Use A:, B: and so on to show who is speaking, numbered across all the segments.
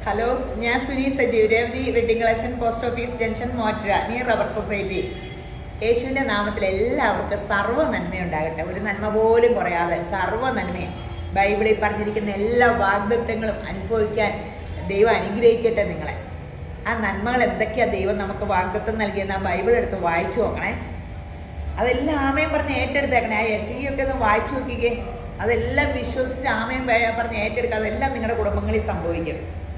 A: Hello ഞാൻ Suni Sajeev Revathi wedding collection post office junction മോറ്റ near rubber society യേശുവിന്റെ നാമത്തിൽ എല്ലാവർക്കും സർവ്വ നന്മയുണ്ടാകട്ടെ ഒരു നന്മ പോലും കുറയാതെ സർവ്വ നന്മയും ബൈബിളിൽ പറഞ്ഞിരിക്കുന്ന എല്ലാ വാഗ്ദത്വങ്ങളും അനുഭവിക്കാൻ ദൈവം അനുഗ്രഹിക്കട്ടെ നിങ്ങളെ ആ നന്മകൾ എന്തൊക്കെയാ ദൈവം നമുക്ക് വാഗ്ദത്വം നൽകിയെന്ന് ആ ബൈബിൾ എടുത്ത് വായിച്ചു നോക്കണേ അതെല്ലാം ആമയും പറഞ്ഞ് ഏറ്റെടുത്തേക്കണേ ആ യശിയൊക്കെ ഒന്ന് വായിച്ചു നോക്കിക്കേ അതെല്ലാം വിശ്വസിച്ച് ആമയും പ- പറഞ്ഞ് ഏറ്റെടുക്കുക അതെല്ലാം നിങ്ങളുടെ കുടുംബങ്ങളിൽ സംഭവിക്കും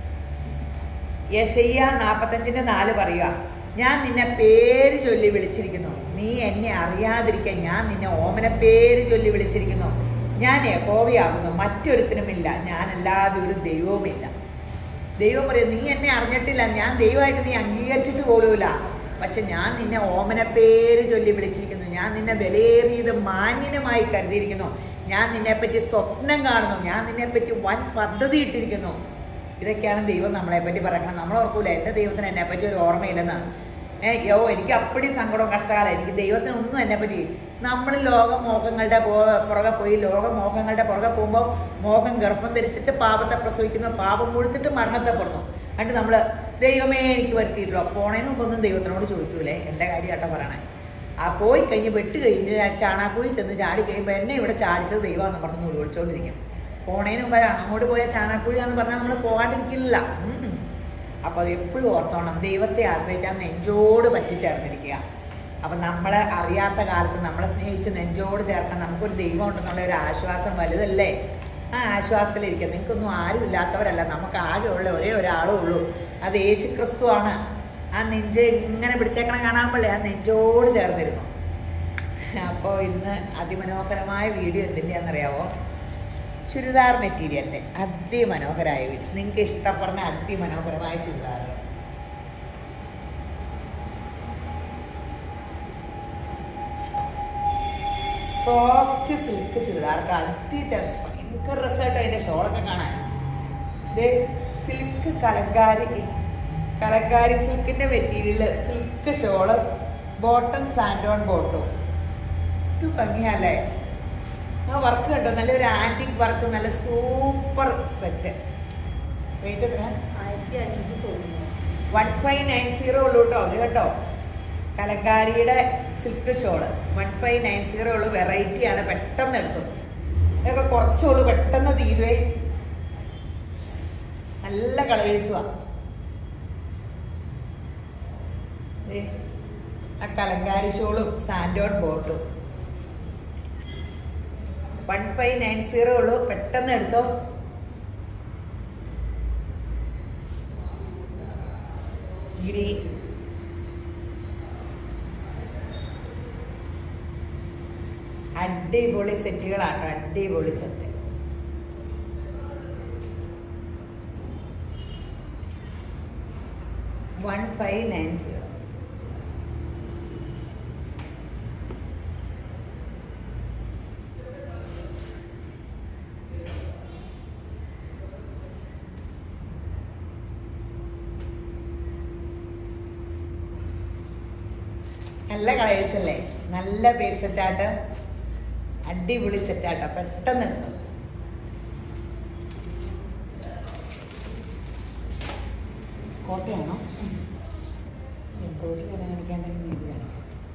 A: യശയ്യ നാൽപ്പത്തഞ്ചിന്റെ നാല് പറയുക ഞാൻ നിന്നെ പേര് ചൊല്ലി വിളിച്ചിരിക്കുന്നു നീ എന്നെ അറിയാതിരിക്കാൻ ഞാൻ നിന്നെ ഓമന പേര് ചൊല്ലി വിളിച്ചിരിക്കുന്നു ഞാൻ യഹോവയാകുന്നു മറ്റൊരുത്തിനുമില്ല ഞാനല്ലാതെ ഒരു ദൈവവുമില്ല ദൈവം പറയും നീ എന്നെ അറിഞ്ഞിട്ടില്ല ഞാൻ ദൈവമായിട്ട് നീ അംഗീകരിച്ചിട്ട് പോലുമില്ല പക്ഷെ ഞാൻ നിന്നെ ഓമന പേര് ചൊല്ലി വിളിച്ചിരിക്കുന്നു ഞാൻ നിന്നെ വിലയേറിയത് മാന്യനുമായി കരുതിയിരിക്കുന്നു ഞാൻ നിന്നെപ്പറ്റി സ്വപ്നം കാണുന്നു ഞാൻ നിന്നെപ്പറ്റി വൻ പദ്ധതി ഇട്ടിരിക്കുന്നു ഇതൊക്കെയാണ് ദൈവം നമ്മളെ പറ്റി പറയുന്നത് നമ്മൾ ഓർക്കൂല എൻ്റെ ദൈവത്തിന് എന്നെ പറ്റി ഒരു ഓർമ്മയില്ലെന്ന് ഏ യോ എനിക്ക് അപ്പടി സങ്കടവും കഷ്ടകാലം എനിക്ക് ദൈവത്തിന് ഒന്നും എന്നെ പറ്റി നമ്മൾ ലോകമോഹങ്ങളുടെ പോ- പുറകെ പോയി ലോകമോഹങ്ങളുടെ പുറകെ പോകുമ്പോൾ മോഹം ഗർഭം ധരിച്ചിട്ട് പാപത്തെ പ്രസവിക്കുന്നു പാപം കൊടുത്തിട്ട് മരണത്തെ പെടുന്നു എന്നിട്ട് നമ്മൾ ദൈവമേ എനിക്ക് വരുത്തിയിട്ടില്ല പോണതിന് മുമ്പൊന്നും ദൈവത്തിനോട് ചോദിക്കൂലേ എൻ്റെ കാര്യമാട്ടോ പറയണേ ആ പോയി കഴിഞ്ഞ് വെട്ട് കഴിഞ്ഞ് ആ ചാണാക്കുഴി ചെന്ന് ചാടി കഴിയുമ്പോൾ എന്നെ ഇവിടെ ചാടിച്ചത് ദൈവമാണെന്ന് പറഞ്ഞ് വിളിച്ചോണ്ടിരിക്കും പോണതിന് മുമ്പ് അങ്ങോട്ട് പോയ ചാണാക്കുഴിയാന്ന് പറഞ്ഞാൽ നമ്മൾ പോകാണ്ടിരിക്കില്ല ഉം. അപ്പോൾ അത് എപ്പോഴും ഓർത്തോണം ദൈവത്തെ ആശ്രയിച്ചാൽ നെഞ്ചോട് പറ്റിച്ചേർന്നിരിക്കുക അപ്പം നമ്മൾ അറിയാത്ത കാലത്ത് നമ്മളെ സ്നേഹിച്ച് നെഞ്ചോട് ചേർക്കാൻ നമുക്കൊരു ദൈവം ഉണ്ടെന്നുള്ള ഒരു ആശ്വാസം വലുതല്ലേ ആ ആശ്വാസത്തിലിരിക്കുക നിങ്ങൾക്കൊന്നും ആരും ഇല്ലാത്തവരല്ല നമുക്ക് ആകെയുള്ള ഒരേ ഒരാളേ ഉള്ളൂ അത് യേശു ക്രിസ്തുവാണ് ആ നെഞ്ച് ഇങ്ങനെ പിടിച്ചേക്കണം കാണാൻ പോലെ ആ നെഞ്ചോട് ചേർന്നിരുന്നു അപ്പോൾ ഇന്ന് അതിമനോഹരമായ വീഡിയോ എന്തിൻ്റെയാണെന്നറിയാവോ ചുരിദാർ മെറ്റീരിയലിൻ്റെ അതിമനോഹരമായ വീഡിയോ നിങ്ങൾക്ക് ഇഷ്ടപ്പെടുന്ന അതിമനോഹരമായ ചുരിദാറുകൾ സോഫ്റ്റ് സിൽക്ക് ചുരിദാർക്ക് അതി രസം ഭയങ്കര രസമായിട്ട് അതിൻ്റെ ഷോളൊക്കെ കാണാൻ ഇത് സിൽക്ക് കലങ്കാരി കലങ്കാരി സിൽക്കിന്റെ മെറ്റീരിയൽ സിൽക്ക് ഷോള് ബോട്ടം സാൻഡോൺ ബോട്ടും ഇത് ഭംഗിയല്ലേ ആ വർക്ക് കണ്ടോ നല്ലൊരു ആന്റിക് വർക്ക് നല്ല സൂപ്പർ സെറ്റ് വെയിറ്റ് എത്ര
B: ആയിരത്തി അഞ്ഞൂറ്റി തോന്നുന്നു
A: വൺ ഫൈവ് നയൻ സീറോ ഉള്ളൂ കേട്ടോ ഇത് കേട്ടോ കലങ്കാരിയുടെ silk shawl one five nine zero ഉള്ളൂ വെറൈറ്റിയാണ് പെട്ടെന്ന് എടുത്തത് ഇതൊക്കെ കുറച്ചുള്ളൂ പെട്ടെന്ന് തീരുവേ നല്ല കളേഴ്സുവാ ദേ, ആ കലങ്കാരി ഷോളും സാൻഡോൺ ബോട്ടും വൺ ഫൈവ് നയൻ സീറോ ഉള്ളൂ പെട്ടെന്ന് എടുത്തോ ഗ്രീൻ അടിപൊളി സെറ്റുകളാണ് അടിപൊളി set one five nine zero നല്ല കളേഴ്സ് അല്ലേ നല്ല പേസ്റ്റ് ചാട്ട് അടിപൊളി സെറ്റാട്ടോ പെട്ടെന്ന് എടുത്തു കോട്ടയാണോ എംബ്രോയിഡറി കാണിക്കാണ്ടെങ്കിൽ ഇത് കാണിക്കാം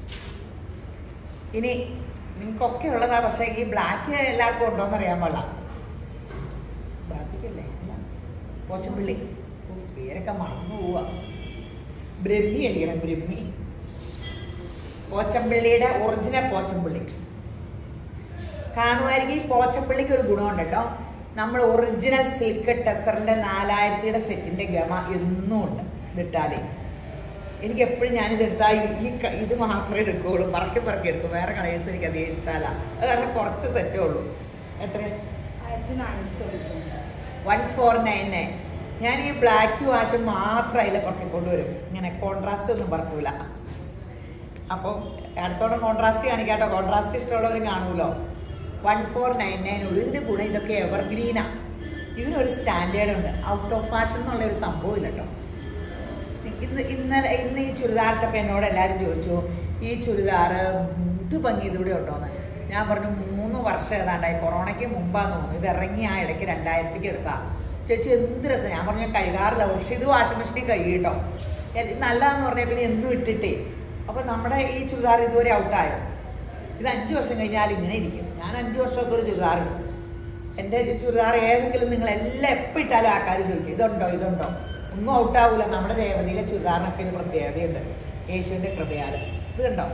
A: ഇനി നിങ്ങൾക്കൊക്കെ ഉള്ളതാ പക്ഷേ ഈ ബ്ലാക്ക് എല്ലാവർക്കും ഉണ്ടോന്ന് അറിയാൻ പാടില്ല ബ്ലാക്കിക്കല്ലേ അല്ല പോച്ചപ്പള്ളി ഓ, പേരൊക്കെ മറന്നു പോവാ ബ്രഹ്മി അടിക്കണം ബ്രഹ്മി പോച്ചമ്പള്ളിയുടെ ഒറിജിനൽ പോച്ചമ്പള്ളി കാണുമായിരിക്കും ഈ പോച്ചപ്പള്ളിക്ക് ഒരു ഗുണമുണ്ട് കേട്ടോ നമ്മൾ ഒറിജിനൽ സിൽക്ക് ടെസറിന്റെ നാലായിരത്തിയുടെ സെറ്റിന്റെ ഗമ എന്നും ഉണ്ട് ഇതിട്ടാലേ എനിക്ക് എപ്പോഴും ഞാനിത് എടുത്താൽ ഈ ക- ഇത് മാത്രമേ എടുക്കുകയുള്ളൂ പറക്കി പറക്കി എടുക്കും വേറെ കളേഴ്സ് എനിക്ക് അധികം ഇഷ്ടമല്ല അത് കാരണം കുറച്ച് സെറ്റേ ഉള്ളൂ എത്ര
B: ആയിരത്തി നാനൂറ്റി തൊണ്ണൂറ്റി
A: വൺ ഫോർ നയൻ നയൻ ഞാൻ ഈ ബ്ലാക്ക് വാഷ് മാത്രം അതിൽ പറക്കി കൊണ്ടുവരും ഇങ്ങനെ കോൺട്രാസ്റ്റ് ഒന്നും പറക്കൂല അപ്പോൾ അടുത്തോടെ കോൺട്രാസ്റ്റ് കാണിക്കാട്ടോ കോൺട്രാസ്റ്റ് ഇഷ്ടമുള്ളവർ കാണുമല്ലോ വൺ ഫോർ നയൻ നയൻ ഉള്ളൂ ഇതിന് ഗുണം ഇതൊക്കെ എവർഗ്രീനാ ഇതിനൊരു സ്റ്റാൻഡേർഡ് ഉണ്ട് ഔട്ട് ഓഫ് ഫാഷൻ എന്നുള്ള ഒരു സംഭവം ഇല്ല കേട്ടോ ഇന്ന് ഇന്നലെ ഇന്ന് ഈ ചുരിദാറിട്ടപ്പോൾ എന്നോട് എല്ലാവരും ചോദിച്ചു ഈ ചുരിദാർ ഇത് ഭംഗി ഇതിവിടെ ഉണ്ടോന്ന് ഞാൻ പറഞ്ഞു മൂന്ന് വർഷം ഏതാണ്ടായി കൊറോണയ്ക്ക് മുമ്പാന്ന് തോന്നുന്നു ഇത് ഇറങ്ങി ആ ഇടയ്ക്ക് രണ്ടായിരത്തിക്ക് എടുത്താ ചേച്ചി എന്ത് രസം ഞാൻ പറഞ്ഞ കഴുകാറില്ല പക്ഷെ ഇത് വാഷിംഗ് മെഷീനിൽ കഴുകി കേട്ടോ എൽ- നല്ലതാന്ന് പറഞ്ഞാൽ പിന്നെ എന്തും ഇട്ടിട്ടേ അപ്പോൾ നമ്മുടെ ഈ ചുരിദാർ ഇതുവരെ ഔട്ടായോ ഇത് അഞ്ച് വർഷം കഴിഞ്ഞാൽ ഇങ്ങനെ ഇരിക്കും ഞാൻ അഞ്ച് വർഷമൊക്കെ ഒരു ചുരിദാർ ഇടും എൻ്റെ ചുരിദാർ ഏതെങ്കിലും നിങ്ങൾ എല്ലാം എപ്പോൾ ഇട്ടാലും ആൾക്കാർ ചോദിക്കും ഇതുണ്ടോ ഇതുണ്ടോ ഒന്നും ഔട്ടാവൂല നമ്മുടെ രേവതിയിലെ ചുരിദാറിനൊക്കെ ഒരു പ്രത്യേകതയുണ്ട് യേശുവിൻ്റെ കൃപയാൽ ഇത് കണ്ടോ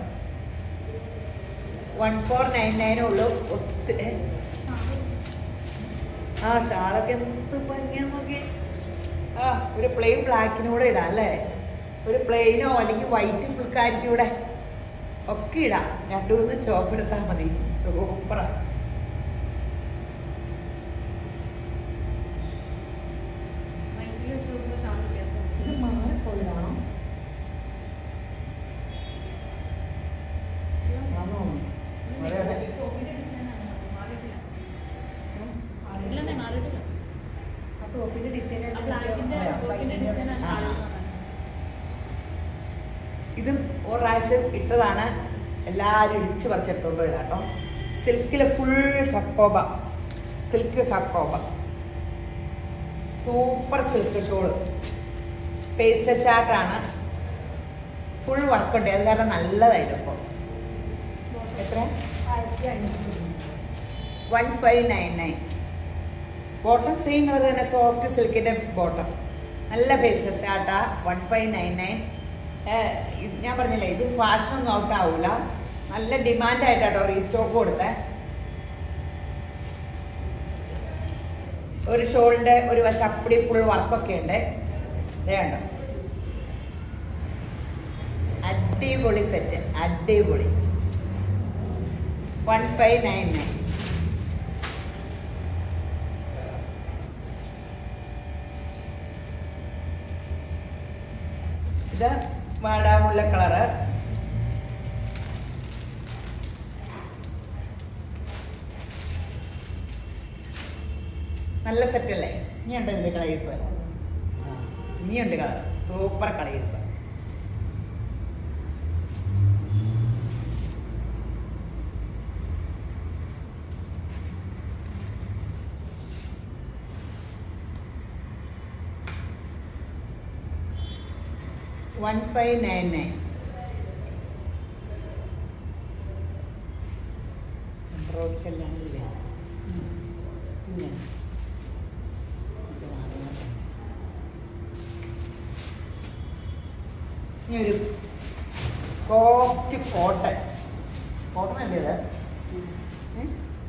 A: വൺ ഫോർ നയൻ നയനേ ഉള്ളൂ ഒത്തിരി ആ ഷാളൊക്കെ എന്ത് ഭംഗിയാ നോക്കി ആ ഒരു പ്ലെയിൻ ബ്ലാക്കിനൂടെ ഇടാം അല്ലേ ഒരു പ്ലെയിനോ അല്ലെങ്കിൽ വൈറ്റ് ഫുൾക്കാരിക്കൂടെ ഒക്കെ ഇടാം രണ്ടു മൂന്ന് ടോപ്പ് എടുത്താൽ മതി സൂപ്പറാ
B: ഭയങ്കര സൂപ്പർ ഷാൾ വ്യത്യാസം
A: ഇത് മാറിപ്പോയതാണോ ആണോ അതെ അതെ
B: ടോപ്പിന്റെ ഡിസൈൻ ആണ് മാറിയിട്ടില്ല ഇല്ലെന്നേ മാറിയിട്ടില്ല
C: ആ ടോപ്പിന്റെ ഡിസൈൻ
B: ആ ബ്ലാക്കിന്റെ ടോപ്പിന്റെ ഡിസൈൻ ആണ് ഷാൾ
A: ഇതും ഒരു പ്രാവശ്യം ഇട്ടതാണ് എല്ലാവരും ഇടിച്ച് പറിച്ചെടുത്തോണ്ട് പോയതാ കേട്ടോ സിൽക്കിൽ ഫുൾ കക്കോബ സിൽക്ക് കക്കോബ സൂപ്പർ സിൽക്ക് ഷോള് പേസ്റ്റ് ചാട്ടാണ് ഫുൾ വർക്കുണ്ട് അത് കാരണം നല്ലതായിരുന്നു ഇപ്പോൾ എത്ര
C: ആയിരത്തി അഞ്ഞൂറ്
A: one five nine nine bottom same colour തന്നെ സോഫ്റ്റ് സിൽക്കിൻ്റെ ബോട്ടം നല്ല പേസ്റ്റ് ഷാർട്ടാ വൺ ഫൈവ് നയൻ നയൻ ഞാൻ പറഞ്ഞില്ലേ ഇത് ഫാഷൻ ഒന്നും ഔട്ട് ആവില്ല നല്ല ഡിമാൻഡായിട്ടാട്ടോ റീസ്റ്റോക്ക് കൊടുത്തേ ഒരു ഷോളിൻ്റെ ഒരു വശം അപ്പടി ഫുൾ വർക്കൊക്കെ ഉണ്ട് ഇതേ കണ്ടോ അടിപൊളി സെറ്റ് അടിപൊളി വൺ ഫൈവ് നയൻ നയൻ ഇത് വാടാമുള്ള കളറ് നല്ല സെറ്റ് അല്ലേ ഇനിയുണ്ട് ഇതിന്റെ കളേഴ്സ് ഇനിയുണ്ട് colour super colours one five nine nine എല്ലാം ഇല്ലേ ഇല്ല ഇത് വാങ്ങണം. ഇനി ഒരു സോഫ്റ്റ് കോട്ടൺ കോട്ടൺ അല്ലേ ഇത് ഏ?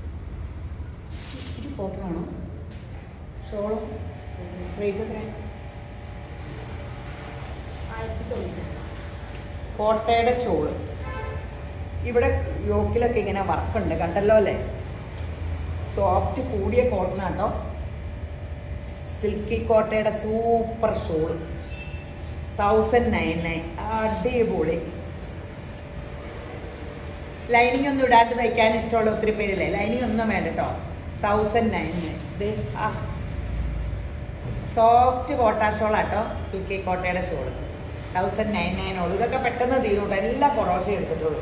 A: ഇത് കോട്ടൺ ആണോ ഷോളും റേറ്റ് എത്ര
B: ആയിരത്തി തൊണ്ണൂറ്
A: കോട്ടയുടെ ഷോള് ഇവിടെ യോക്കിലൊക്കെ ഇങ്ങനെ വർക്കുണ്ട് കണ്ടല്ലോ അല്ലേ സോഫ്റ്റ് കൂടിയ കോട്ടൺ ആട്ടോ സിൽക്കി കോട്ടയുടെ super shawl thousand nine nine അടിപൊളി ലൈനിങ് ഒന്നും ഇടാണ്ട് തയ്ക്കാൻ ഇഷ്ടമുള്ള ഒത്തിരി പേരില്ലേ ലൈനിങ് ഒന്നും വേണ്ട കേട്ടോ തൗസൻഡ് നയൻ നയൻ ആ സോഫ്റ്റ് കോട്ട ഷോളാട്ടോ സിൽക്കി കോട്ടയുടെ ഷോള് തൗസൻഡ് നയൻ നയൻ ഉള്ളൂ ഇതൊക്കെ പെട്ടെന്ന് തീരുട്ടോ എല്ലാം കൊറോശ എടുത്തിട്ടുള്ളൂ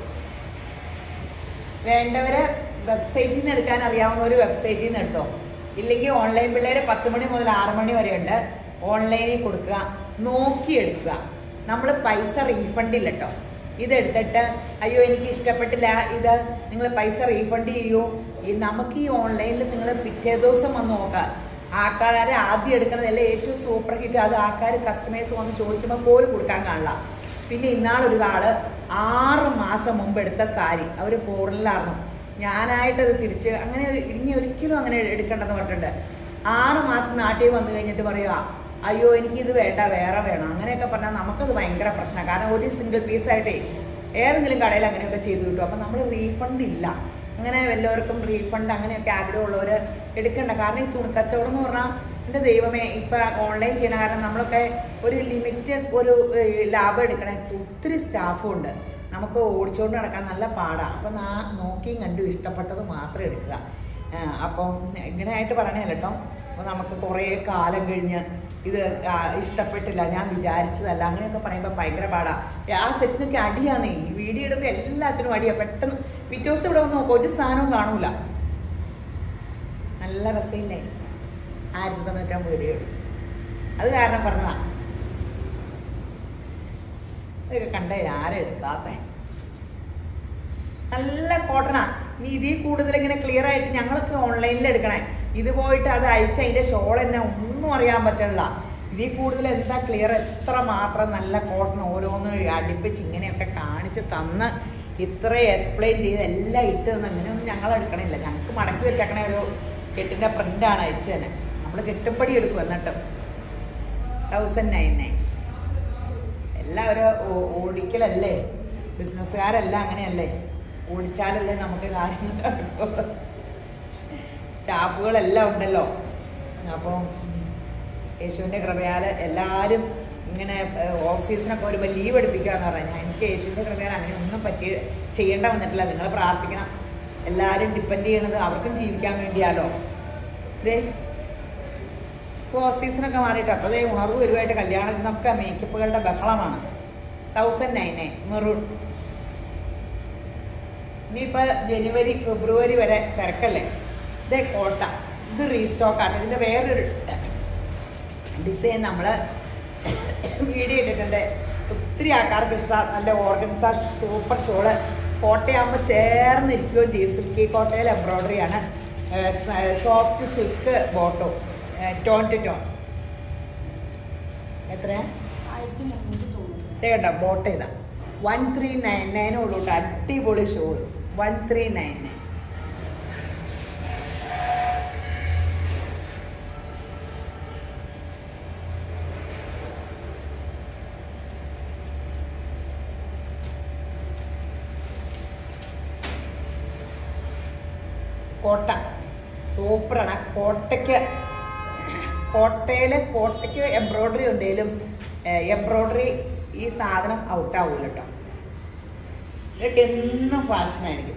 A: വേണ്ടവര് വെബ്സൈറ്റിൽ നിന്ന് എടുക്കാൻ അറിയാവുന്ന ഒരു വെബ്സൈറ്റിൽ നിന്ന് എടുത്തോ ഇല്ലെങ്കിൽ ഓൺലൈൻ പിള്ളേര് പത്ത് മണി മുതൽ ആറ് മണി വരെ ഉണ്ട് ഓൺലൈനിൽ കൊടുക്കുക നോക്കിയെടുക്കുക നമ്മൾ പൈസ റീഫണ്ട് ഇല്ല കേട്ടോ ഇതെടുത്തിട്ട് അയ്യോ എനിക്ക് ഇഷ്ടപ്പെട്ടില്ല ഇത് നിങ്ങൾ പൈസ റീഫണ്ട് ചെയ്യൂ ഈ നമുക്ക് ഈ ഓൺലൈനിൽ നിങ്ങൾ പിറ്റേ ദിവസം വന്ന് നോക്കാം ആൾക്കാർ ആദ്യം എടുക്കണതല്ലേ ഏറ്റവും സൂപ്പർ ഹിറ്റ് അത് ആൾക്കാർ കസ്റ്റമേഴ്സ് വന്ന് ചോദിക്കുമ്പോൾ പോലും കൊടുക്കാൻ കാണില്ല പിന്നെ ഇന്നാളൊരു ആള് ആറ് മാസം മുമ്പ് എടുത്ത സാരി അവർ ഫോറിനിലായിരുന്നു ഞാനായിട്ടത് തിരിച്ച് അങ്ങനെ ഒരു- ഇനി ഒരിക്കലും അങ്ങനെ എടുക്കണ്ടെന്ന് പറഞ്ഞിട്ടുണ്ട് ആറ് മാസം നാട്ടിൽ വന്നു കഴിഞ്ഞിട്ട് പറയുക അയ്യോ എനിക്കിത് വേണ്ട വേറെ വേണം അങ്ങനെയൊക്കെ പറഞ്ഞാൽ നമുക്കത് ഭയങ്കര പ്രശ്നമാണ് കാരണം ഒരു സിംഗിൾ പീസായിട്ടേ ഏതെങ്കിലും കടയിൽ അങ്ങനെയൊക്കെ ചെയ്തു കിട്ടും അപ്പം നമ്മൾ റീഫണ്ട് ഇല്ല അങ്ങനെ വല്ലവർക്കും റീഫണ്ട് അങ്ങനെയൊക്കെ ആഗ്രഹമുള്ളവർ എടുക്കണ്ട കാരണം ഈ തുണിക്കച്ചവടം എന്ന് പറഞ്ഞാൽ എൻ്റെ ദൈവമേ ഇപ്പം ഓൺലൈൻ ചെയ്യണ കാരണം നമ്മളൊക്കെ ഒരു ലിമിറ്റഡ് ഒരു ഏഹ്, ലാഭം എടുക്കണേ ഒത്തിരി സ്റ്റാഫും ഉണ്ട് നമുക്ക് ഓടിച്ചുകൊണ്ട് നടക്കാൻ നല്ല പാടാണ് അപ്പം നാ നോക്കിയും കണ്ടും ഇഷ്ടപ്പെട്ടത് മാത്രം എടുക്കുക ഏഹ്, അപ്പം ഇങ്ങനെ ആയിട്ട് പറയണേ കേട്ടോ അപ്പോൾ നമുക്ക് കുറേ കാലം കഴിഞ്ഞ് ഇത് ആ, ഇഷ്ടപ്പെട്ടില്ല ഞാൻ വിചാരിച്ചതല്ല അങ്ങനെയൊക്കെ പറയുമ്പോൾ ഭയങ്കര പാടാണ് ആ സെറ്റിനൊക്കെ അടിയാന്നേ വീഡിയോ ഇടുമ്പോൾ എല്ലാത്തിനും അടിയാണ് പെട്ടെന്ന് പിറ്റേ ദിവസം ഇവിടെ വന്ന് നോക്കും ഒരു സാധനവും കാണൂല നല്ല രസമില്ലേ ആയിരത്തി തൊണ്ണൂറ്റമ്പത് രൂപയുള്ളൂ അത് കാരണം പറഞ്ഞതാ ഇതൊക്കെ കണ്ടേ ആരും എടുക്കാത്ത നല്ല കോട്ടണാ നീ ഇതിൽ കൂടുതൽ ഇങ്ങനെ ക്ലിയർ ആയിട്ട് ഞങ്ങളൊക്കെ ഓൺലൈനിൽ എടുക്കണേ ഇത് പോയിട്ട് അത് അഴിച്ച് അതിന്റെ ഷോൾ തന്നെ ഒന്നും അറിയാൻ പറ്റില്ല ഇതിൽ കൂടുതൽ എന്താ ക്ലിയർ എത്ര മാത്രം നല്ല കോട്ടൺ ഓരോന്ന് അടുപ്പിച്ച് ഇങ്ങനെയൊക്കെ കാണിച്ച് തന്ന് ഇത്ര എക്സ്പ്ലെയിൻ ചെയ്ത് എല്ലാം ഇട്ട് തന്ന് അങ്ങനെയൊന്നും ഞങ്ങൾ എടുക്കണില്ല ഞങ്ങൾക്ക് മടക്കി വെച്ചേക്കണ ഒരു കെട്ടിന്റെ പ്രിന്റാണ് അയച്ചു തന്നെ നമ്മൾ കെട്ടുപ്പടി എടുക്കും എന്നിട്ടും തൗസൻഡ് നയൻ നയൻ എല്ലാം ഒരു ഓ- ഓടിക്കലല്ലേ ബിസിനസ്സുകാരെല്ലാം അങ്ങനെയല്ലേ ഓടിച്ചാലല്ലേ നമുക്ക് കാര്യങ്ങൾ നടക്കുള്ളൂ സ്റ്റാഫുകളെല്ലാം ഉണ്ടല്ലോ അപ്പോൾ യേശുവിൻ്റെ കൃപയാൽ എല്ലാവരും ഇങ്ങനെ ഓഫ് സീസണൊക്കെ വരുമ്പോൾ ലീവ് എടുപ്പിക്കാന്ന് പറഞ്ഞാൽ എനിക്ക് യേശുവിൻ്റെ കൃപയാൽ അങ്ങനെ ഒന്നും പറ്റി ചെയ്യേണ്ട വന്നിട്ടില്ല നിങ്ങൾ പ്രാർത്ഥിക്കണം എല്ലാവരും ഡിപ്പെൻഡ് ചെയ്യണത് അവർക്കും ജീവിക്കാൻ വേണ്ടിയാലോ ദേ ഇപ്പോൾ ഓഫ് സീസണൊക്കെ മാറിയിട്ട് അപ്പോൾ അതേ ഉണർവ് വരുമായിട്ട് കല്യാണം ഇന്നൊക്കെ മേക്കപ്പുകളുടെ ബഹളമാണ് തൗസൻഡ് നയൻ നയൻ മെറൂൺ ഇനിയിപ്പോൾ ജനുവരി ഫെബ്രുവരി വരെ തിരക്കല്ലേ ഇതേ കോട്ട ഇത് റീസ്റ്റോക്കാണ് ഇതിൻ്റെ വേറൊരു ഡിസൈൻ നമ്മൾ വീഡിയോ ഇട്ടിട്ടുണ്ട് ഒത്തിരി ആൾക്കാർക്ക് ഇഷ്ടമാണ് നല്ല ഓർഗൻസ സൂപ്പർ ഷോള് കോട്ടയാകുമ്പോൾ ചേർന്നിരിക്കുകയും ചെയ്യും സിൽക്കി കോട്ടയിൽ എംബ്രോയ്ഡറിയാണ് soft silk bottom tone two tone എത്രയാ
B: ആയിരത്തി മുന്നൂറ്റി തൊണ്ണൂറ്
A: ഇതേ കേട്ടോ ബോട്ട് ഇതാ വൺ ത്രീ നയൻ നയനേ ഉള്ളൂ കേട്ടോ അടിപൊളി shawl one three nine nine Kota സൂപ്പറാണ് ആ കോട്ടയ്ക്ക് കോട്ടയിൽ കോട്ടയ്ക്ക് എംബ്രോയ്ഡറി ഉണ്ടെങ്കിലും എംബ്രോയ്ഡറി ഈ സാധനം ഔട്ടാവൂല കേട്ടോ ഇതൊക്കെ എന്നും ഫാഷനായിരിക്കും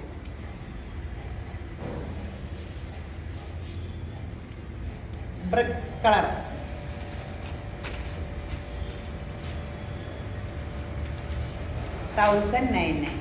A: brick colour thousand nine nine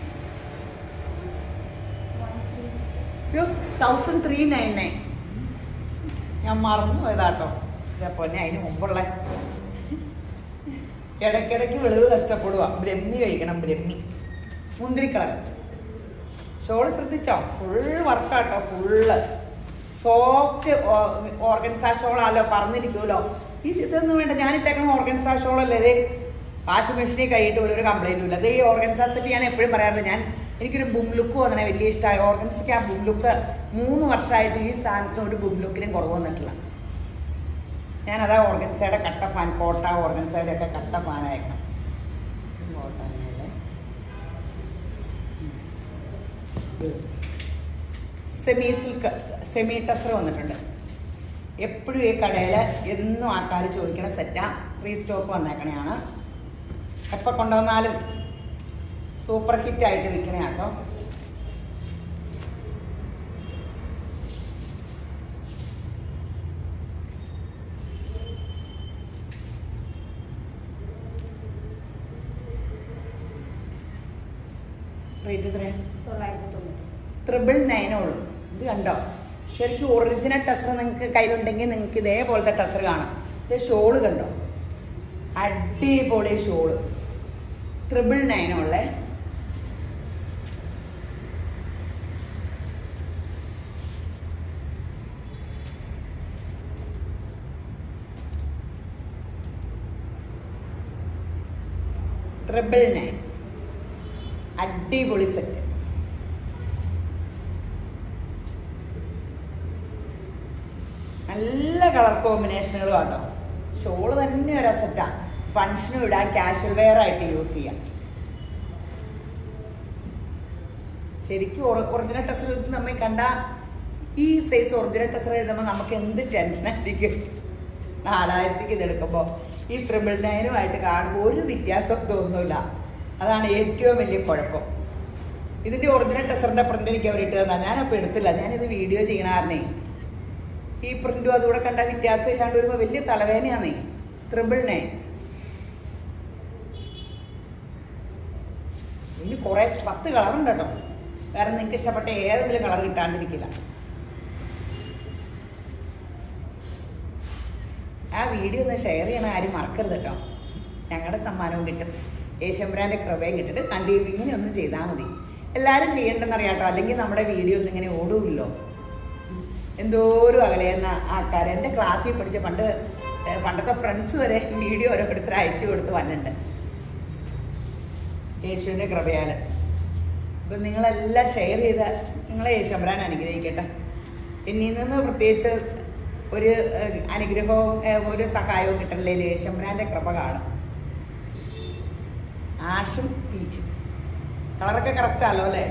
A: അയ്യോ തൗസൻഡ് ത്രീ നയൻ നയൻ ഞാൻ മറന്നു പോയതാട്ടോ പൊന്നെ അതിന് മുമ്പുള്ള ഇടയ്ക്കിടയ്ക്ക് വെളിവ് കഷ്ടപ്പെടുക ബ്രഹ്മി കഴിക്കണം ബ്രഹ്മി മുന്തിരി കളർ ഷോള് ശ്രദ്ധിച്ചോ ഫുൾ വർക്കാട്ടോ ഫുള്ള് സോഫ്റ്റ് ഓർഗൻസാ ഷോളാണല്ലോ പറന്നിരിക്കുമല്ലോ ഈ ഇതൊന്നും വേണ്ട ഞാനിട്ടേക്കണ ഓർഗൻസാ ഷോളല്ലേ ഇതേ വാഷിംഗ് മെഷീനിൽ കൈയിട്ട് പോലും ഒരു കംപ്ലൈൻറ്റും ഇല്ല അതേ ഈ ഓർഗൻസാ സെറ്റ് ഞാൻ എപ്പോഴും പറയാറില്ല ഞാൻ എനിക്കൊരു ബും ലുക്ക് വന്നേ വലിയ ഇഷ്ടമായി ഓർഗൻസിക്ക് ആ ബും ലുക്ക് മൂന്ന് വർഷമായിട്ട് ഈ സാധനത്തിന് ഒരു ബും ലുക്കിനും കുറവ് വന്നിട്ടില്ല ഞാനതാ ഓർഗൻസയുടെ കട്ട ഫാൻ കോട്ട ഓർഗൻസയുടെ ഒക്കെ കട്ട ഫാനായിരുന്നു സെമി സിൽക്ക് സെമി ടസർ വന്നിട്ടുണ്ട് എപ്പോഴും ഈ കടയിൽ എന്നും ആൾക്കാർ ചോദിക്കണ സെറ്റാ റീസ്റ്റോക്ക് വന്നേക്കണെയാണ് എപ്പോൾ കൊണ്ടുവന്നാലും സൂപ്പർ ഹിറ്റ് ആയിട്ട് വിൽക്കണ കേട്ടോ റേറ്റ് എത്രയാ
C: തൊള്ളായിരത്തി തൊണ്ണൂറ്
A: ത്രിബിൾ നയനേ ഉള്ളൂ ഇത് കണ്ടോ ശരിക്കും ഒറിജിനൽ ടസർ നിങ്ങൾക്ക് കയ്യിലുണ്ടെങ്കിൽ നിങ്ങൾക്ക് ഇതേപോലത്തെ ടസർ കാണാം ഇത് ഷോള് കണ്ടോ അടിപൊളി ഷോള് ത്രിബിൾ നയനേ ഉള്ളേ ത്രിബിൾ നയൻ അടിപൊളി സെറ്റ് നല്ല കളർ കോമ്പിനേഷനുകളും ആട്ടോ ഷോള് തന്നെ ഒരു അസറ്റാ ഫങ്ഷനും ഇടാൻ കാഷ്വൽ വെയർ ആയിട്ട് യൂസ് ചെയ്യാം ശരിക്കും ഒറിജിനൽ ടെസർ ഇത് നമ്മെ കണ്ട ഈ സൈസ് ഒറിജിനൽ ടെസർ എഴുതുമ്പോൾ നമുക്ക് എന്ത് ടെൻഷനായിരിക്കും നാലായിരത്തിക്ക് ഇതെടുക്കുമ്പോൾ ഈ ട്രിപ്പിൾ നയനുമായിട്ട് കാണുമ്പോൾ ഒരു വ്യത്യാസം തോന്നില്ല അതാണ് ഏറ്റവും വലിയ കുഴപ്പം ഇതിന്റെ ഒറിജിനൽ ടെസറിന്റെ പ്രിന്റ് എനിക്ക് അവർ ഇട്ട് തന്നാ ഞാനപ്പോൾ എടുത്തില്ല ഞാനിത് വീഡിയോ ചെയ്യണ കാരണേ ഈ പ്രിന്റും അതുകൂടെ കണ്ട വ്യത്യാസം ഇല്ലാണ്ട് വരുമ്പോൾ വലിയ തലവേദനയാന്നേ ത്രിബിൾ നയൻ ഇനി കുറെ പത്ത് കളറുണ്ട് കേട്ടോ വേറെ നിങ്ങൾക്ക് ഇഷ്ടപ്പെട്ട ഏതെങ്കിലും കളർ കിട്ടാണ്ടിരിക്കില്ല ആ വീഡിയോ ഒന്ന് ഷെയർ ചെയ്യണ ആരും മറക്കരുത് കേട്ടോ ഞങ്ങളുടെ സമ്മാനവും കിട്ടും യേശമ്പരാൻ്റെ കൃപയും കിട്ടിട്ട് കണ്ടിന്യൂ ഇങ്ങനെ ഒന്നും ചെയ്താൽ മതി എല്ലാവരും ചെയ്യണ്ടെന്നറിയാം കേട്ടോ അല്ലെങ്കിൽ നമ്മുടെ വീഡിയോ ഒന്നും ഇങ്ങനെ ഓടൂല്ലോ എന്തോരം അകലെയെന്ന ആൾക്കാർ എൻ്റെ ക്ലാസ്സിൽ പഠിച്ച പണ്ട് ഏഹ് പണ്ടത്തെ ഫ്രണ്ട്സ് വരെ വീഡിയോ ഓരോരുത്തർ അയച്ചു കൊടുത്ത് വന്നിട്ടുണ്ട് യേശുവിൻ്റെ കൃപയാൽ അപ്പം നിങ്ങളെല്ലാം ഷെയർ ചെയ്ത് നിങ്ങളെ യേശുമ്പരാൻ അനുഗ്രഹിക്കട്ടെ എന്നിൽ നിന്ന് പ്രത്യേകിച്ച് ഒരു ഏഹ്, അനുഗ്രഹവും ഏഹ്, ഒരു സഹായവും കിട്ടണില്ലേ യേശുമ്പരാൻ്റെ കൃപ കാണും ആഷും പീച്ചും കളറൊക്കെ കറക്റ്റാണല്ലോ അല്ലേ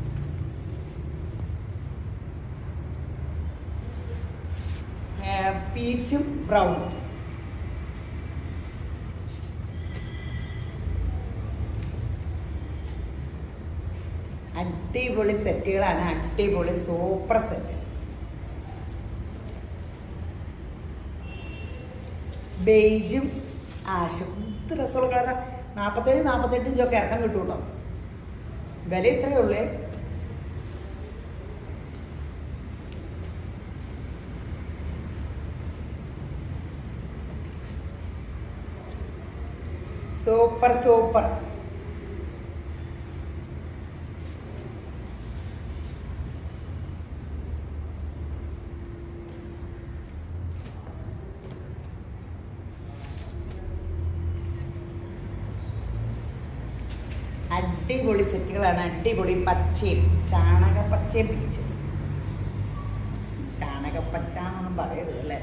A: ഏഹ്, പീച്ചും ബ്രൗണും അടിപൊളി സെറ്റുകളാണ് അടിപൊളി സൂപ്പർ സെറ്റ് ബെയ്ജും ആഷും ഇത് രസമുള്ള കളറാ നാൽപ്പത്തേഴ് നാൽപ്പത്തെട്ട് ഇഞ്ചൊക്കെ ഇറക്കം കിട്ടും കേട്ടോ വില ഇത്രയേ ഉള്ളേ സൂപ്പർ സൂപ്പർ അടിപൊളി സെറ്റുകളാണ് അടിപൊളി പച്ചയും ചാണകപ്പച്ചയും പീച്ചും ചാണകപ്പച്ച എന്നൊന്നും പറയരുത് അല്ലേ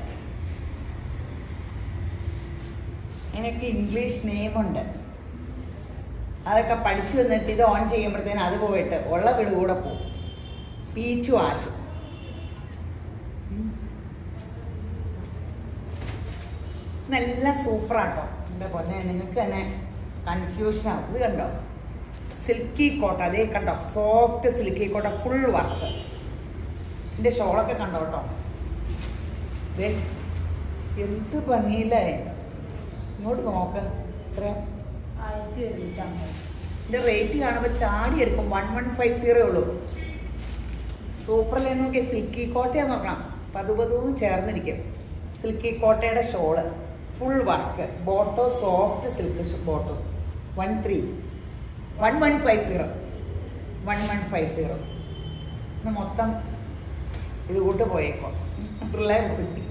A: എനിക്ക് ഇംഗ്ലീഷ് നെയിമുണ്ട് അതൊക്കെ പഠിച്ചു വന്നിട്ട് ഇത് ഓൺ ചെയ്യുമ്പോഴത്തേനും അത് പോയിട്ട് ഉള്ള വിളി കൂടെ പോകും പീച്ചും ആശും ഉം. നല്ല സൂപ്പറാട്ടോ എൻ്റെ പൊന്നെ നിങ്ങൾക്ക് തന്നെ കൺഫ്യൂഷൻ ആവും ഇത് കണ്ടോ സിൽക്കി കോട്ട അതേ കണ്ടോ soft silky Kota full work എൻ്റെ ഷോളൊക്കെ കണ്ടോ കേട്ടോ ദേ എന്ത് ഭംഗിയില്ലേ ഇങ്ങോട്ട് നോക്ക് എത്രയാ
C: ആയിരത്തി എഴുന്നൂറ്റമ്പത്
A: ഇതിന്റെ റേറ്റ് കാണുമ്പോൾ ചാടി എടുക്കും വൺ വൺ ഫൈവ് സീറോ ഉള്ളൂ സൂപ്പറിലെ നോക്കിയ സിൽക്കി കോട്ടയാന്ന് നോക്കണം പതുപതുവും ചേർന്നിരിക്കും സിൽക്കി കോട്ടയുടെ shawl full work bottom soft silk bottom one three one one five zero one one five zero ഇന്ന് മൊത്തം ഇത് കൂട്ട് പോയേക്കോ പിള്ളേർ കുത്തി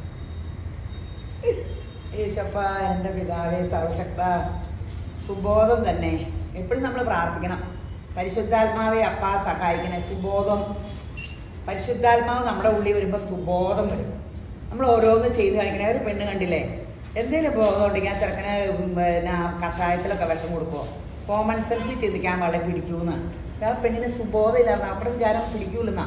A: യേശപ്പ എൻ്റെ പിതാവേ സർവശക്ത സുബോധം തന്നെ എപ്പോഴും നമ്മൾ പ്രാർത്ഥിക്കണം പരിശുദ്ധാത്മാവെ അപ്പ സഹായിക്കണേ സുബോധം പരിശുദ്ധാത്മാവ് നമ്മുടെ ഉള്ളിൽ വരുമ്പോൾ സുബോധം വരും നമ്മൾ ഓരോന്ന് ചെയ്ത് കാണിക്കണേ ഒരു പെണ്ണ് കണ്ടില്ലേ എന്തെങ്കിലും ബോധം ഉണ്ടെങ്കിൽ ആ ചെറുക്കന് പിന്നെ കഷായത്തിലൊക്കെ വിഷം കൊടുക്കുമോ കോമൺ സെൻസിൽ ചിന്തിക്കാൻ വളരെ പിടിക്കൂന്ന് ആ പെണ്ണിന് സുബോധം ഇല്ലായിരുന്നു അവിടെ വിചാരം പിടിക്കൂലെന്നാ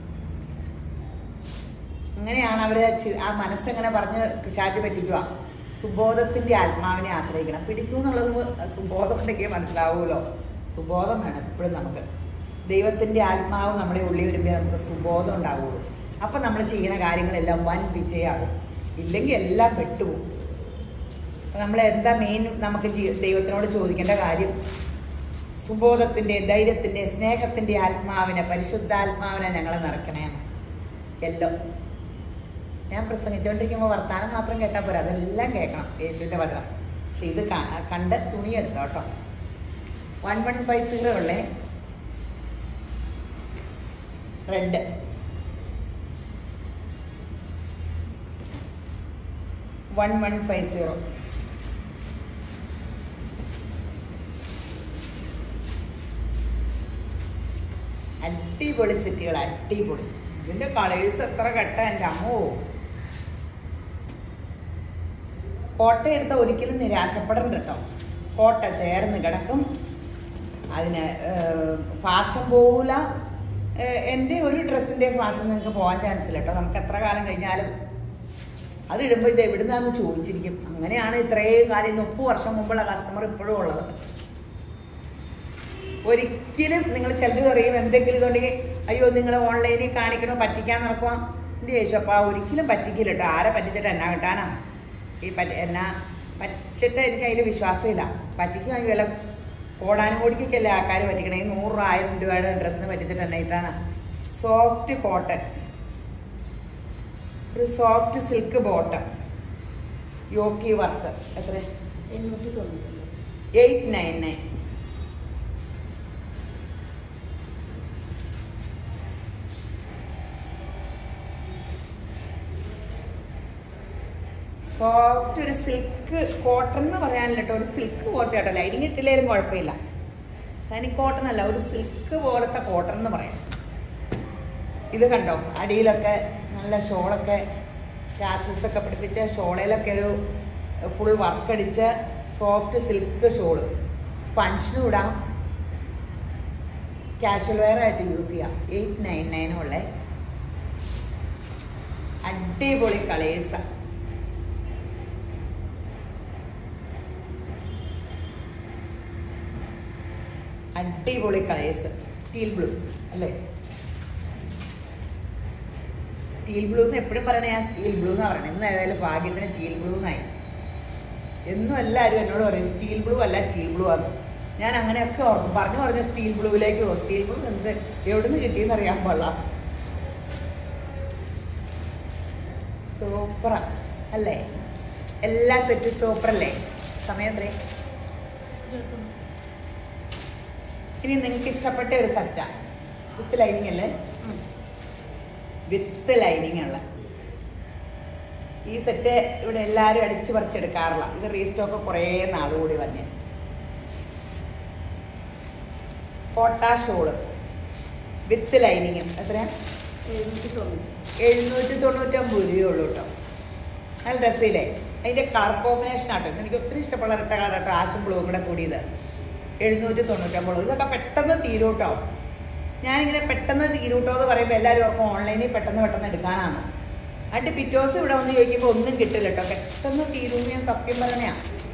A: അങ്ങനെയാണ് അവർ ആ മനസ്സെങ്ങനെ പറഞ്ഞ് പിശാച് പറ്റിക്കുക സുബോധത്തിന്റെ ആത്മാവിനെ ആശ്രയിക്കണം പിടിക്കൂ എന്നുള്ളത് സുബോധം ഉണ്ടെങ്കിൽ മനസ്സിലാവുമല്ലോ സുബോധം വേണം എപ്പോഴും നമുക്ക് ദൈവത്തിന്റെ ആത്മാവ് നമ്മളെ ഉള്ളിൽ വരുമ്പോൾ നമുക്ക് സുബോധം ഉണ്ടാവുള്ളൂ അപ്പം നമ്മൾ ചെയ്യുന്ന കാര്യങ്ങളെല്ലാം വൻ വിജയമാകും ഇല്ലെങ്കിൽ എല്ലാം പെട്ടുപോകും അപ്പം നമ്മൾ എന്താ മെയിൻ നമുക്ക് ജീ- ദൈവത്തിനോട് ചോദിക്കേണ്ട കാര്യം സുബോധത്തിന്റെ ധൈര്യത്തിന്റെ സ്നേഹത്തിന്റെ ആത്മാവിനെ പരിശുദ്ധാത്മാവിനെ ഞങ്ങളെ നിറയ്ക്കണേന്ന് എല്ലാം ഞാൻ പ്രസംഗിച്ചുകൊണ്ടിരിക്കുമ്പോൾ വർത്താനം മാത്രം കേട്ടാൽ പോരാ അതെല്ലാം കേൾക്കണം യേശുവിൻ്റെ വചനം പക്ഷെ ഇത് ക- കണ്ട് തുണി എടുത്തോ കേട്ടോ വൺ വൺ ഫൈവ് സീറോ ഉള്ളേ red one one five zero അടിപൊളി സെറ്റുകൾ അടിപൊളി ഇതിന്റെ കളേഴ്സ് എത്ര കെട്ട എൻ്റെ അമ്മോ കോട്ട എടുത്ത ഒരിക്കലും നിരാശപ്പെടണ്ട കേട്ടോ കോട്ട ചേർന്ന് കിടക്കും അതിന് ഫാഷൻ പോകൂല ഏഹ് എൻ്റെ ഒരു ഡ്രസ്സിൻ്റെ ഫാഷൻ നിങ്ങൾക്ക് പോകാൻ ചാൻസ് ഇല്ല കേട്ടോ നമുക്ക് എത്ര കാലം കഴിഞ്ഞാലും അത് ഇടുമ്പോൾ ഇത് എവിടുന്നാന്ന് ചോദിച്ചിരിക്കും അങ്ങനെയാണ് ഇത്രയും കാലം ഇന്ന് മുപ്പത് വർഷം മുമ്പുള്ള കസ്റ്റമർ ഇപ്പോഴും ഉള്ളത് ഒരിക്കലും നിങ്ങൾ ചിലർ പറയും എന്തെങ്കിലും ഇതുണ്ടെങ്കിൽ അയ്യോ നിങ്ങൾ ഓൺലൈനിൽ കാണിക്കണോ പറ്റിക്കാൻ നടക്കുക എൻ്റെ യേശപ്പ ഒരിക്കലും പറ്റിക്കില്ല കേട്ടോ ആരെ പറ്റിച്ചിട്ട് എന്നാ കിട്ടാനാ ഈ പറ്റി എന്നാ പറ്റിച്ചിട്ട് എനിക്ക് അതിൽ വിശ്വാസമില്ല പറ്റിക്കുകയാണെങ്കിൽ വല്ല കോടാനും കോടിക്കൊക്കെ അല്ലേ ആൾക്കാർ പറ്റിക്കണേ ഈ നൂറ് ആയിരം രൂപയുടെ ഡ്രസ്സിന് പറ്റിച്ചിട്ട് എന്നാ ഇട്ടാണ് സോഫ്റ്റ് കോട്ടൺ ഒരു സോഫ്റ്റ് സിൽക്ക് ബോട്ടം യോക്കി വർക്ക് എത്ര
C: എണ്ണൂറ്റി തൊണ്ണൂറ്റൊമ്പത്
A: എയ്റ്റ് നയൻ നയൻ സോഫ്റ്റ് ഒരു സിൽക്ക് കോട്ടൺ എന്ന് പറയാനില്ല കേട്ടോ ഒരു സിൽക്ക് പോലത്തെ കേട്ടോ ലൈനിങ് ഇട്ടില്ലേലും കുഴപ്പമില്ല തനി കോട്ടൺ അല്ല ഒരു സിൽക്ക് പോലത്തെ കോട്ടൺ എന്ന് പറയാം ഇത് കണ്ടോ അടിയിലൊക്കെ നല്ല ഷോളൊക്കെ ചാസസ് ഒക്കെ പിടിപ്പിച്ച ഷോളയിലൊക്കെ ഒരു ഫുൾ വർക്ക് അടിച്ച സോഫ്റ്റ് സിൽക്ക് ഷോള് ഫങ്ഷനും ഇടാം കാഷ്വൽ വെയർ ആയിട്ട് യൂസ് ചെയ്യാം എയ്റ്റ് നയൻ നയനുള്ള അടിപൊളി കളേഴ്സാണ് അടിപൊളി കളേഴ്സ് ടീൽ ബ്ലൂ അല്ലേ ടീൽ ബ്ലൂ എന്ന് എപ്പോഴും പറയണേ ഞാൻ സ്റ്റീൽ ബ്ലൂ എന്നാ പറയണേ ഇന്ന് ഏതായാലും ഭാഗ്യത്തിന് ടീൽ ബ്ലൂ എന്നായി എന്നും എല്ലാവരും എന്നോട് പറയും സ്റ്റീൽ ബ്ലൂ അല്ല ടീൽ ബ്ലൂ ആണ് ഞാൻ അങ്ങനെയൊക്കെ ഓർക്കും പറഞ്ഞു പറഞ്ഞ സ്റ്റീൽ ബ്ലൂവിലേക്ക് പോകും സ്റ്റീൽ ബ്ലൂ എന്ത് എവിടെ നിന്ന് കിട്ടിയെന്ന് അറിയാൻ പാടില്ല സൂപ്പറാ അല്ലേ എല്ലാ സെറ്റ് സൂപ്പറല്ലേ സമയം എത്രയും
C: ഇരുപത്തൊന്ന്
A: ഇനി നിങ്ങൾക്ക് ഇഷ്ടപ്പെട്ട ഒരു സെറ്റാ വിത്ത് ലൈനിങ് അല്ലേ വിത്ത് ലൈനിങ് ഉള്ള ഈ സെറ്റ് ഇവിടെ എല്ലാവരും അടിച്ചു പറിച്ചെടുക്കാറില്ല ഇത് റീസ്റ്റോക്ക് കുറേ നാൾ കൂടി വന്നെ കോട്ടാ ഷോള് വിത്ത് ലൈനിങ് എത്രയാ
C: എഴുന്നൂറ്റി തൊണ്ണൂറ്
A: എഴുന്നൂറ്റി തൊണ്ണൂറ്റൊമ്പത് രൂപയേ ഉള്ളൂ കേട്ടോ നല്ല രസമില്ലേ അതിൻ്റെ കളർ കോമ്പിനേഷൻ ആട്ടോ ഇത് എനിക്ക് ഒത്തിരി ഇഷ്ടമുള്ള ഇട്ട കളർ കേട്ടോ ആശും ബ്ലൂ കൂടെ കൂടിയത് എഴുന്നൂറ്റി തൊണ്ണൂറ്റൊമ്പത് ഇതൊക്കെ പെട്ടെന്ന് തീരൂട്ടോ ഞാനിങ്ങനെ പെട്ടെന്ന് തീരൂട്ടോ എന്ന് പറയുമ്പോൾ എല്ലാവരും ഓർക്കും ഓൺലൈനിൽ പെട്ടെന്ന് പെട്ടെന്ന് എടുക്കാനാണ് എന്നിട്ട് പിറ്റോസ് ഇവിടെ വന്ന് ചോദിക്കുമ്പോൾ ഒന്നും കിട്ടില്ല കേട്ടോ പെട്ടെന്ന് തീരുമെന്ന് ഞാൻ സത്യം പറഞ്ഞാ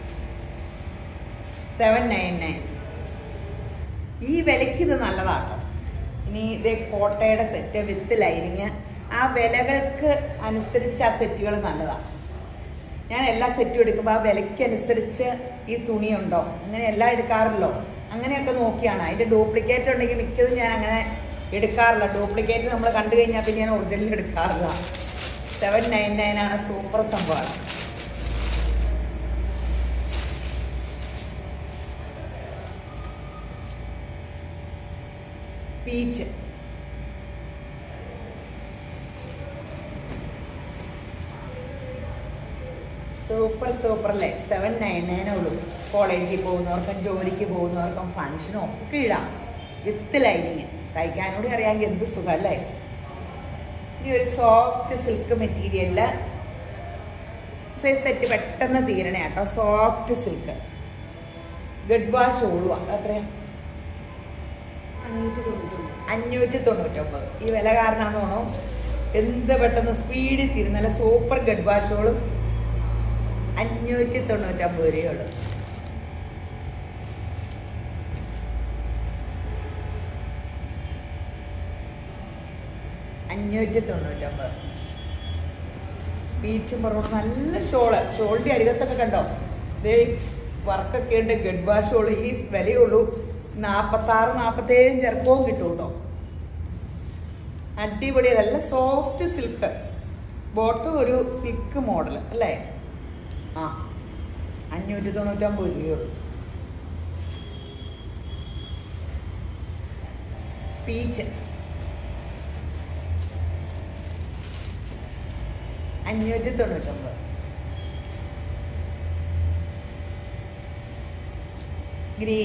A: സെവൻ നയൻ നയൻ ഈ വിലയ്ക്ക് ഇത് നല്ലതാട്ടോ ഇനി ഇതേ കോട്ടയുടെ സെറ്റ് വിത്ത് ലൈനിങ് ആ വിലകൾക്ക് അനുസരിച്ച് ആ സെറ്റുകൾ നല്ലതാണ് ഞാൻ എല്ലാ സെറ്റും എടുക്കുമ്പോൾ ആ വിലയ്ക്ക് അനുസരിച്ച് ഈ തുണിയുണ്ടോ അങ്ങനെ എല്ലാം എടുക്കാറില്ലോ അങ്ങനെയൊക്കെ നോക്കിയാണ് അതിൻ്റെ ഡ്യൂപ്ലിക്കേറ്റ് ഉണ്ടെങ്കിൽ മിക്കതും ഞാൻ അങ്ങനെ എടുക്കാറില്ല ഡ്യൂപ്ലിക്കേറ്റ് നമ്മൾ കണ്ടു കഴിഞ്ഞാൽ പിന്നെ ഞാൻ ഒറിജിനൽ എടുക്കാറില്ല സെവൻ നയൻ നയൻ ആണ് സൂപ്പർ സംഭവമാണ് പീച്ച് സൂപ്പർ സൂപ്പർ അല്ലേ സെവൻ നയൻ നയനേ ഉള്ളൂ കോളേജിൽ പോകുന്നവർക്കും ജോലിക്ക് പോകുന്നവർക്കും ഫങ്ഷനും ഒക്കെ ഇടാം വിത്ത് ലൈനിങ് തയ്ക്കാനൂടെ അറിയാമെങ്കിൽ എന്ത് സുഖം അല്ലേ ഇനി ഒരു സോഫ്റ്റ് സിൽക്ക് മെറ്റീരിയലില് സെറ്റ് പെട്ടെന്ന് തീരണേ കേട്ടോ സോഫ്റ്റ് സിൽക്ക് ഗഡ് വാഷ് ഓളുക എത്രയാ
C: അഞ്ഞൂറ്റി തൊണ്ണൂറ്റൊമ്പത്
A: അഞ്ഞൂറ്റി തൊണ്ണൂറ്റൊമ്പത് ഈ വില കാരണമാണെന്ന് തോന്നുന്നു എന്ത് പെട്ടെന്ന് സ്പീഡിൽ തീരും നല്ല സൂപ്പർ ഗഡ് വാഷുകളും അഞ്ഞൂറ്റി തൊണ്ണൂറ്റൊമ്പത് രൂപയുള്ളൂ അഞ്ഞൂറ്റി തൊണ്ണൂറ്റൊമ്പത് ബീച്ചും പുറകോട്ട് നല്ല ഷോള് ഷോളിൻ്റെ അരികത്തൊക്കെ കണ്ടോ ദേ വർക്കൊക്കെ ഉണ്ട് ഗഡ് വാഷ് ഷോള് ഈ വിലയുള്ളൂ നാൽപ്പത്താറ് നാൽപ്പത്തേഴും ചെറുപ്പവും കിട്ടും കേട്ടോ അടിപൊളി നല്ല സോഫ്റ്റ് സിൽക്ക് ബോട്ടം ഒരു സിൽക്ക് മോഡൽ അല്ലേ ആ അഞ്ഞൂറ്റി തൊണ്ണൂറ്റൊമ്പത് രൂപയുള്ളൂ പീച്ച് അഞ്ഞൂറ്റി തൊണ്ണൂറ്റൊമ്പത് ഗ്രീൻ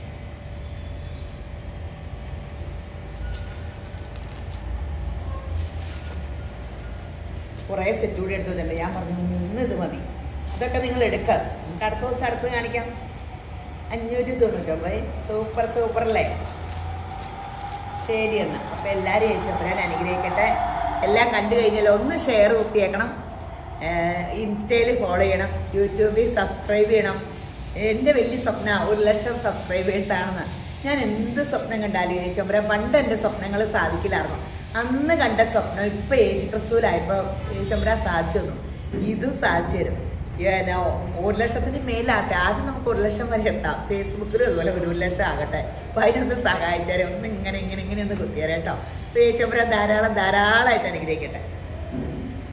A: കുറേ സെറ്റ് കൂടി എടുത്തു വെച്ചിട്ടുണ്ട് ഞാൻ പറഞ്ഞു ഇന്ന് ഇത് മതി ഇതൊക്കെ നിങ്ങൾ എടുക്കുക നമുക്ക് അടുത്ത ദിവസം അടുത്ത് കാണിക്കാം അഞ്ഞൂറ്റി തൊണ്ണൂറ്റൊമ്പത് സൂപ്പർ സൂപ്പർ അല്ലേ ശരി എന്നാൽ അപ്പോൾ എല്ലാവരും യേശുപ്പരാൻ അനുഗ്രഹിക്കട്ടെ എല്ലാം കണ്ടു കഴിഞ്ഞാൽ ഒന്ന് ഷെയർ കുത്തിയേക്കണം ഇൻസ്റ്റയിൽ ഫോളോ ചെയ്യണം യൂട്യൂബിൽ സബ്സ്ക്രൈബ് ചെയ്യണം എൻ്റെ വലിയ സ്വപ്ന ഒരു ലക്ഷം സബ്സ്ക്രൈബേഴ്സ് ആണെന്ന് ഞാൻ എന്ത് സ്വപ്നം കണ്ടാലും യേശുപ്പര പണ്ട് എൻ്റെ സ്വപ്നങ്ങൾ സാധിക്കില്ലായിരുന്നു അന്ന് കണ്ട സ്വപ്നം ഇപ്പം യേശു ക്രിസ്തുവിലായപ്പോൾ യേശുപ്പര സാധിച്ചു തന്നു ഇതും സാധിച്ചു തരും ഏനോ ഒരു ലക്ഷത്തിന് മേലാട്ടെ ആദ്യം നമുക്ക് ഒരു ലക്ഷം വരെ എത്താം ഫേസ്ബുക്കിലും അതുപോലെ ഒരു ലക്ഷം ആകട്ടെ അപ്പോൾ അതിനൊന്ന് സഹായിച്ചാലേ ഒന്ന് ഇങ്ങനെ ഇങ്ങനെ ഇങ്ങനെ ഒന്ന് കുത്തിയാലേ കേട്ടോ അപ്പോൾ യേശുപ്പര ധാരാളം ധാരാളമായിട്ട് അനുഗ്രഹിക്കട്ടെ